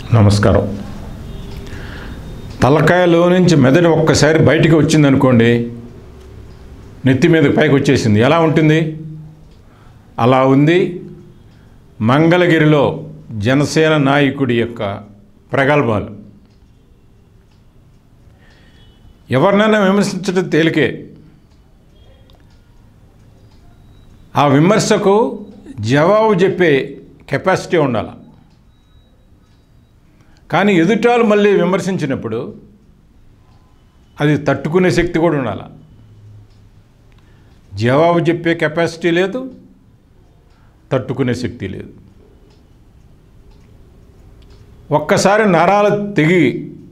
నమస్కారం తలకాయలో నుంచి మెదడు ఒక్కసారి బయటికి వచ్చిందనుకోండి నెత్తి మీద పైకి వచ్చేసింది ఎలా ఉంటుంది అలా ఉంది మంగళగిరిలో జనసేన నాయకుడి యొక్క ప్రగల్భాలు ఎవరినైనా విమర్శించడం తేలికే ఆ విమర్శకు జవాబు చెప్పే కెపాసిటీ ఉండాలి కానీ ఎదుటాలు మళ్ళీ విమర్శించినప్పుడు అది తట్టుకునే శక్తి కూడా ఉండాలి జవాబు చెప్పే కెపాసిటీ లేదు తట్టుకునే శక్తి లేదు ఒక్కసారి నరాలు తెగి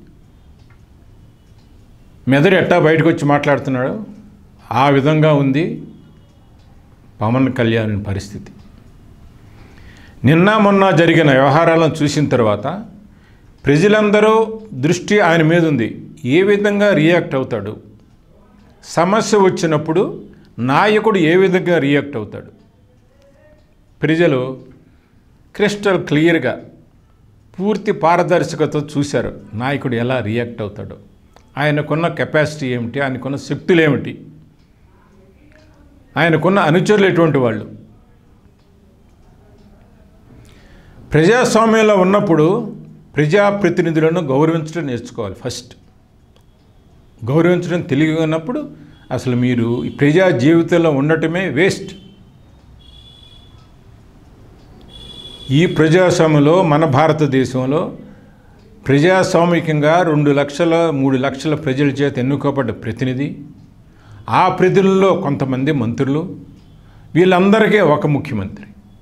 మెదడు ఎట్టా బయటకు వచ్చి మాట్లాడుతున్నాడు ఆ విధంగా ఉంది పవన్ కళ్యాణ్ పరిస్థితి నిన్న మొన్న జరిగిన వ్యవహారాలను చూసిన తర్వాత ప్రజలందరూ దృష్టి ఆయన మీద ఉంది ఏ విధంగా రియాక్ట్ అవుతాడు సమస్య వచ్చినప్పుడు నాయకుడు ఏ విధంగా రియాక్ట్ అవుతాడు ప్రజలు క్రిస్టల్ క్లియర్గా పూర్తి పారదర్శకత చూశారు నాయకుడు ఎలా రియాక్ట్ అవుతాడో ఆయనకున్న కెపాసిటీ ఏమిటి ఆయనకున్న శక్తులు ఏమిటి ఆయనకున్న అనుచరులు ఎటువంటి వాళ్ళు ప్రజాస్వామ్యంలో ఉన్నప్పుడు ప్రజాప్రతినిధులను గౌరవించడం నేర్చుకోవాలి ఫస్ట్ గౌరవించడం తెలివి ఉన్నప్పుడు అసలు మీరు ఈ ప్రజా జీవితంలో ఉండటమే వేస్ట్ ఈ ప్రజాస్వామ్యంలో మన భారతదేశంలో ప్రజాస్వామికంగా రెండు లక్షల మూడు లక్షల ప్రజల చేత ఎన్నుకోబడ్డ ప్రతినిధి ఆ ప్రతినిధుల్లో కొంతమంది మంత్రులు వీళ్ళందరికీ ఒక ముఖ్యమంత్రి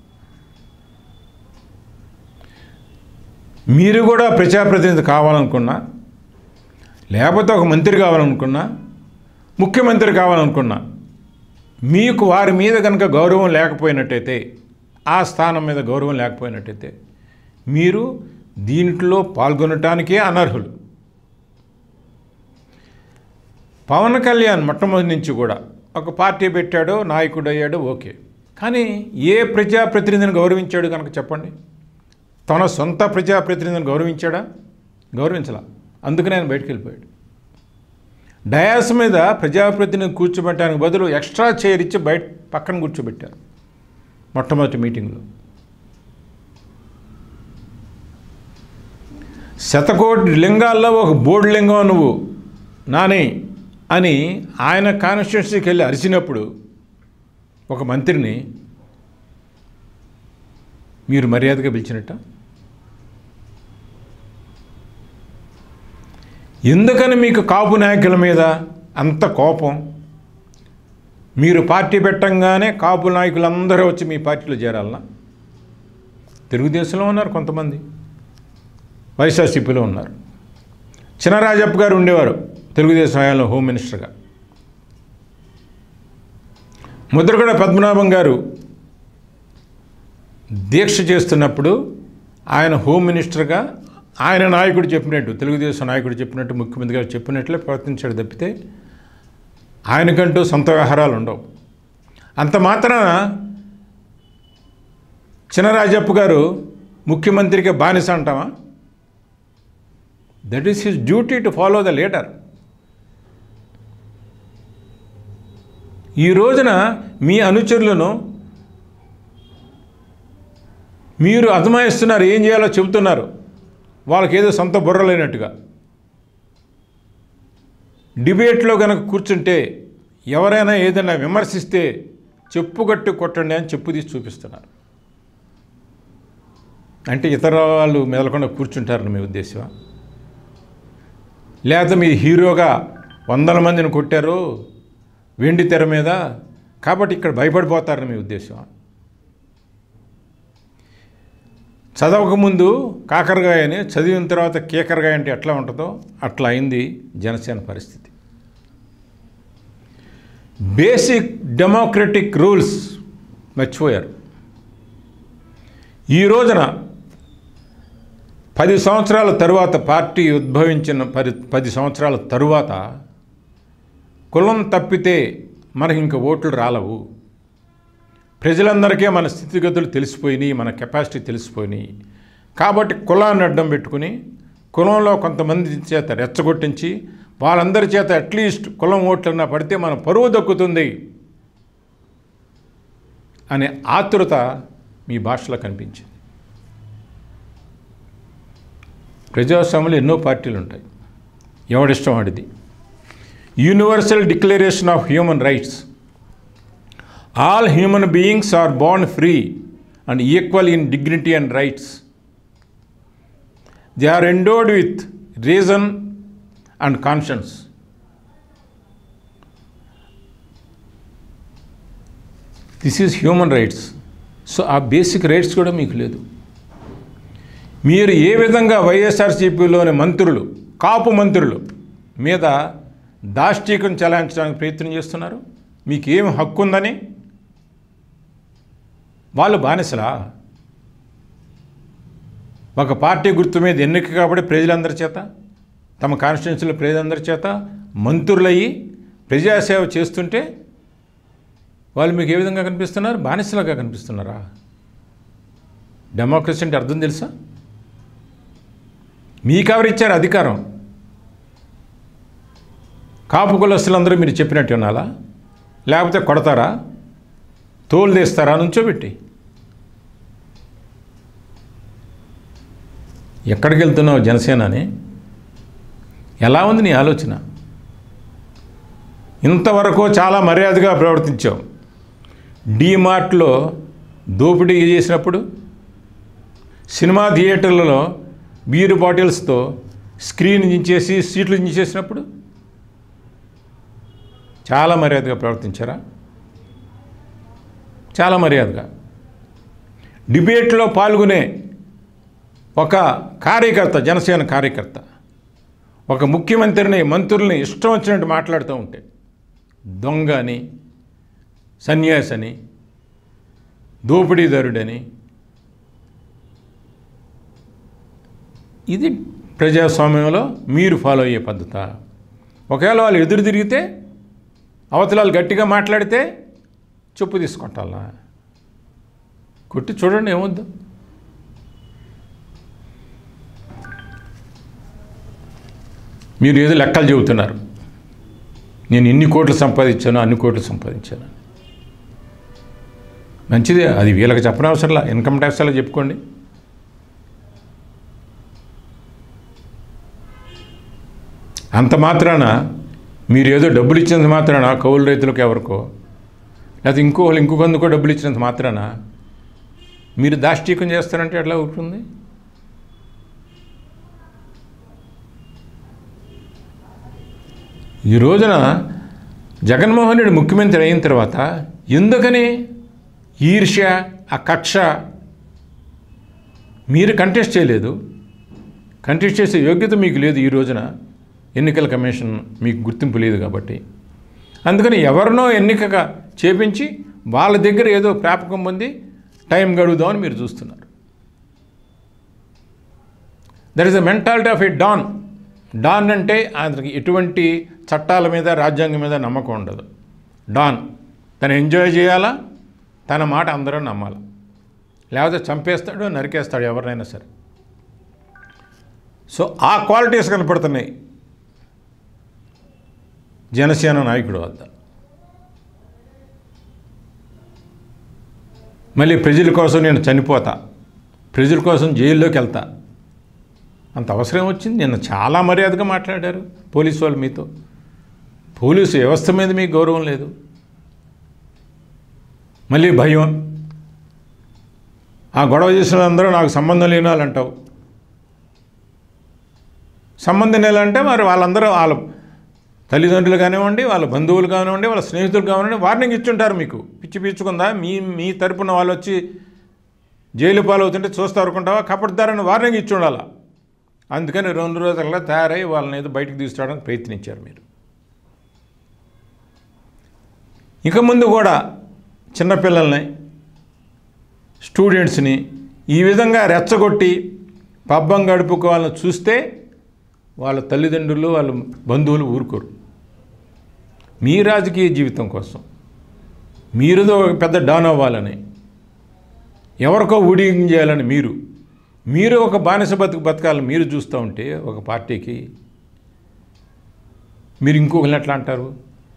మీరు కూడా ప్రజాప్రతినిధి కావాలనుకున్నా లేకపోతే ఒక మంత్రి కావాలనుకున్నా ముఖ్యమంత్రి కావాలనుకున్నా మీకు వారి మీద కనుక గౌరవం లేకపోయినట్టయితే ఆ స్థానం మీద గౌరవం లేకపోయినట్టయితే మీరు దీంట్లో పాల్గొనటానికే అనర్హులు పవన్ కళ్యాణ్ మొట్టమొదటి నుంచి కూడా ఒక పార్టీ పెట్టాడో నాయకుడు అయ్యాడో ఓకే కానీ ఏ ప్రజాప్రతినిధిని గౌరవించాడు కనుక చెప్పండి తన సొంత ప్రజాప్రతినిధిని గౌరవించాడా గౌరవించలా అందుకని ఆయన బయటకు వెళ్ళిపోయాడు డయాస్ మీద ప్రజాప్రతినిధిని కూర్చోబెట్టడానికి బదులు ఎక్స్ట్రా చైర్ ఇచ్చి బయట పక్కన కూర్చోబెట్టారు మొట్టమొదటి మీటింగ్లో శతకోటి లింగాల్లో ఒక బోర్డు లింగం నువ్వు నాని అని ఆయన కాన్స్టిట్యున్సీకి వెళ్ళి అరిచినప్పుడు ఒక మంత్రిని మీరు మర్యాదగా పిలిచినట్ట ఎందుకని మీకు కాపు నాయకుల మీద అంత కోపం మీరు పార్టీ పెట్టంగానే కాపు నాయకులందరూ వచ్చి మీ పార్టీలో చేరాలనా తెలుగుదేశంలో ఉన్నారు కొంతమంది వైఎస్ఆర్సీపీలో ఉన్నారు చినరాజప్ప గారు ఉండేవారు తెలుగుదేశం హయాంలో హోమ్ మినిస్టర్గా ముద్రగడ పద్మనాభం గారు దీక్ష చేస్తున్నప్పుడు ఆయన హోమ్ మినిస్టర్గా ఆయన నాయకుడు చెప్పినట్టు తెలుగుదేశం నాయకుడు చెప్పినట్టు ముఖ్యమంత్రి గారు చెప్పినట్లే ప్రవర్తించాడు తప్పితే ఆయనకంటూ సొంత వ్యవహారాలు ఉండవు అంత మాత్రాన చినరాజప్ప గారు ముఖ్యమంత్రికి బానిస అంటామా that is his duty to follow the leader ఈ రోజున మీ అనుచరులను మీరు అజమాయిస్తున్నారు ఏం చేయాలో చెబుతున్నారు వాళ్ళకి ఏదో సొంత బుర్ర లేనట్టుగా డిబేట్లో కనుక కూర్చుంటే ఎవరైనా ఏదైనా విమర్శిస్తే చెప్పుగట్టు కొట్టండి అని చెప్పు తీసి చూపిస్తున్నారు అంటే ఇతర వాళ్ళు మెదలకుండా కూర్చుంటారని మీ ఉద్దేశమా లేకపోతే మీ హీరోగా వందల మందిని కొట్టారు వెండి తెర మీద కాబట్టి ఇక్కడ భయపడిపోతారని మీ ఉద్దేశం చదవకముందు కాకరకాయ అని చదివిన తర్వాత కేకరకాయ అంటే ఎట్లా ఉంటుందో అట్లా అయింది జనసేన పరిస్థితి బేసిక్ డెమోక్రటిక్ రూల్స్ మర్చిపోయారు ఈ రోజున పది సంవత్సరాల తరువాత పార్టీ ఉద్భవించిన పది పది సంవత్సరాల తరువాత కులం తప్పితే మనకి ఇంక ఓట్లు రాలవు ప్రజలందరికీ మన స్థితిగతులు తెలిసిపోయినాయి మన కెపాసిటీ తెలిసిపోయినాయి కాబట్టి కులాన్ని అడ్డం పెట్టుకుని కులంలో కొంతమంది చేత రెచ్చగొట్టించి వాళ్ళందరి చేత అట్లీస్ట్ కులం ఓట్లన్నా పడితే మన పరువు దక్కుతుంది అనే ఆతురత మీ భాషలో కనిపించింది ప్రజాస్వామ్యంలో ఎన్నో పార్టీలు ఉంటాయి ఎవడిష్టం వాడిది universal declaration of human rights all human beings are born free and equal in dignity and rights they are endowed with reason and conscience this is human rights so ఆ బేసిక్ రైట్స్ కూడా మీకు లేదు మీరు ఏ విధంగా వైఎస్ఆర్సీపీలోని మంత్రులు కాపు మంత్రులు మీద దాష్టీకం చెలాయించడానికి ప్రయత్నం చేస్తున్నారు మీకు ఏం హక్కు ఉందని వాళ్ళు బానిసలా ఒక పార్టీ గుర్తు మీద ఎన్నిక కాబట్టి ప్రజలందరి చేత తమ కాన్స్టిట్యున్సీలో ప్రజలందరి చేత మంత్రులయ్యి ప్రజాసేవ చేస్తుంటే వాళ్ళు మీకు ఏ విధంగా కనిపిస్తున్నారు బానిసలుగా కనిపిస్తున్నారా డెమోక్రసీ అంటే అర్థం తెలుసా మీకెవరు ఇచ్చారు అధికారం కాపు కులస్తులందరూ మీరు చెప్పినట్టు వినాలా లేకపోతే కొడతారా తోలు తీస్తారా నుంచోబెట్టి ఎక్కడికి వెళ్తున్నావు జనసేన అని ఎలా ఉంది నీ ఆలోచన ఇంతవరకు చాలా మర్యాదగా ప్రవర్తించావు డీమార్ట్లో దోపిడీ చేసినప్పుడు సినిమా థియేటర్లలో బీరు బాటిల్స్తో స్క్రీన్ దించేసి సీట్లు దించేసినప్పుడు చాలా మర్యాదగా ప్రవర్తించారా చాలా మర్యాదగా డిబేట్లో పాల్గొనే ఒక కార్యకర్త జనసేన కార్యకర్త ఒక ముఖ్యమంత్రిని మంత్రుల్ని ఇష్టం వచ్చినట్టు మాట్లాడుతూ ఉంటే దొంగ అని సన్యాసని దోపిడీదారుడని ఇది ప్రజాస్వామ్యంలో మీరు ఫాలో అయ్యే పద్ధత ఒకవేళ వాళ్ళు ఎదురు తిరిగితే అవతలాలు గట్టిగా మాట్లాడితే చెప్పు తీసుకుంటాలా కొట్టి చూడండి ఏమొద్దు మీరు ఏదో లెక్కలు చెబుతున్నారు నేను ఇన్ని కోట్లు సంపాదించాను అన్ని కోట్లు సంపాదించాను మంచిదే అది వీళ్ళకి చెప్పనవసరంలా ఇన్కమ్ ట్యాక్స్ అలా చెప్పుకోండి అంత మాత్రాన మీరు ఏదో డబ్బులు ఇచ్చినంత మాత్రాన కౌలు రైతులకు ఎవరికో లేకపోతే ఇంకో వాళ్ళు ఇంకొకందుకో డబ్బులు ఇచ్చినంత మాత్రాన మీరు దాష్టీకం చేస్తారంటే ఎట్లా ఉంటుంది ఈ రోజున జగన్మోహన్ రెడ్డి ముఖ్యమంత్రి అయిన తర్వాత ఎందుకని ఈర్ష్య ఆ కక్ష మీరు కంటెస్ట్ చేయలేదు కంటెస్ట్ చేసే యోగ్యత మీకు లేదు ఈ రోజున ఎన్నికల కమిషన్ మీకు గుర్తింపు లేదు కాబట్టి అందుకని ఎవరినో ఎన్నికగా చేపించి వాళ్ళ దగ్గర ఏదో ప్రాపకం పొంది టైం గడువుదామని మీరు చూస్తున్నారు there is a mentality of a don don అంటే అతనికి ఎటువంటి చట్టాల మీద రాజ్యాంగం మీద నమ్మకం ఉండదు డాన్ తను ఎంజాయ్ చేయాలా తన మాట అందరూ నమ్మాలి లేకపోతే చంపేస్తాడు నరికేస్తాడు ఎవరినైనా సరే సో ఆ క్వాలిటీస్ కనపడుతున్నాయి జనసేన నాయకుడు వద్ద మళ్ళీ ప్రజల కోసం నేను చనిపోతా ప్రజల కోసం జైల్లోకి వెళ్తా అంత అవసరం వచ్చింది నిన్న చాలా మర్యాదగా మాట్లాడారు పోలీసు వాళ్ళు మీతో పోలీసు వ్యవస్థ మీద మీకు గౌరవం లేదు మళ్ళీ భయం ఆ గొడవ చేసిన అందరూ నాకు సంబంధం లేని వాళ్ళు అంటావు సంబంధం లేదంటే మరి వాళ్ళందరూ వాళ్ళ తల్లిదండ్రులు కానివ్వండి వాళ్ళ బంధువులు కానివ్వండి వాళ్ళ స్నేహితులు కానివ్వండి వార్నింగ్ ఇచ్చుంటారు మీకు పిచ్చి పీచుకుందా మీ మీ తరపున వాళ్ళు వచ్చి జైలు పాలవుతుంటే చూస్తూ ఊరుకుంటావా కపడతారని వార్నింగ్ ఇచ్చి ఉండాలా అందుకని రెండు రోజుల్లో తయారై వాళ్ళని ఏదో బయటకు తీసుకురావడానికి ప్రయత్నించారు మీరు ఇక ముందు కూడా చిన్నపిల్లల్ని స్టూడెంట్స్ని ఈ విధంగా రెచ్చగొట్టి పబ్బం గడుపుకోవాలని చూస్తే వాళ్ళ తల్లిదండ్రులు వాళ్ళ బంధువులు ఊరుకోరు మీ రాజకీయ జీవితం కోసం మీరుదో ఒక పెద్ద డాన్ అవ్వాలని ఎవరికో ఊడిగం చేయాలని మీరు మీరు ఒక బానిస బతుకు బతకాలని మీరు చూస్తూ ఉంటే ఒక పార్టీకి మీరు ఇంకొకరిని ఎట్లా అంటారు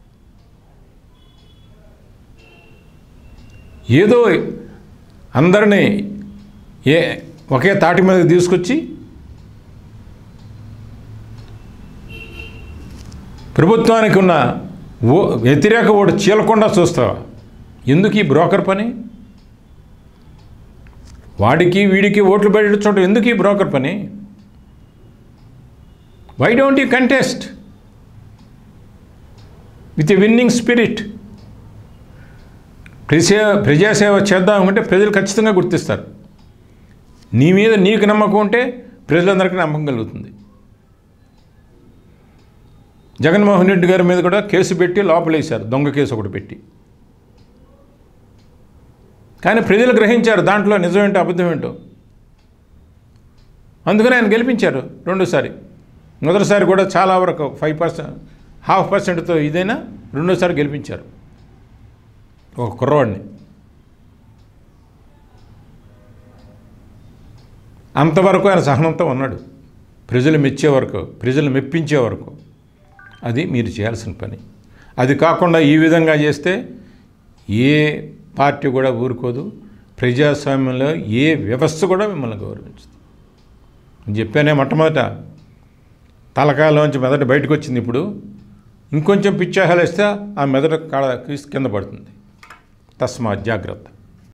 ఏదో అందరినీ ఏ ఒకే తాటి మీద తీసుకొచ్చి ప్రభుత్వానికి ఉన్న ఓ వ్యతిరేక ఓటు చీలకుండా చూస్తావా ఎందుకు ఈ బ్రోకర్ పని వాడికి వీడికి ఓట్లు పెట్టడం ఎందుకు ఈ బ్రోకర్ పని why don't you contest with a winning spirit ప్రజా ప్రజాసేవ చేద్దామంటే ప్రజలు ఖచ్చితంగా గుర్తిస్తారు నీ మీద నీకు నమ్మకం ఉంటే ప్రజలందరికీ నమ్మకం కలుగుతుంది జగన్మోహన్ రెడ్డి గారి మీద కూడా కేసు పెట్టి లోపలేశారు దొంగ కేసు ఒకటి పెట్టి కానీ ప్రజలు గ్రహించారు దాంట్లో నిజమేంటో అబద్ధమేంటో అందుకని ఆయన గెలిపించారు రెండోసారి మొదటిసారి కూడా చాలా వరకు ఫైవ్ పర్సెంట్ హాఫ్ పర్సెంట్తో ఇదైనా రెండోసారి గెలిపించారు ఒక కుర్రవాడిని అంతవరకు ఆయన సహనంతో ఉన్నాడు ప్రజలు మెచ్చే వరకు ప్రజలు మెప్పించే వరకు అది మీరు చేయాల్సిన పని అది కాకుండా ఈ విధంగా చేస్తే ఏ పార్టీ కూడా ఊరుకోదు ప్రజాస్వామ్యంలో ఏ వ్యవస్థ కూడా మిమ్మల్ని గౌరవించదు నేను చెప్పానే మొట్టమొదట తలకాయలోంచి మెదడు బయటకు వచ్చింది ఇప్పుడు ఇంకొంచెం పిచ్చాహాలు వేస్తే ఆ మెదడు కాడ కింద పడుతుంది తస్మాత్ జాగ్రత్త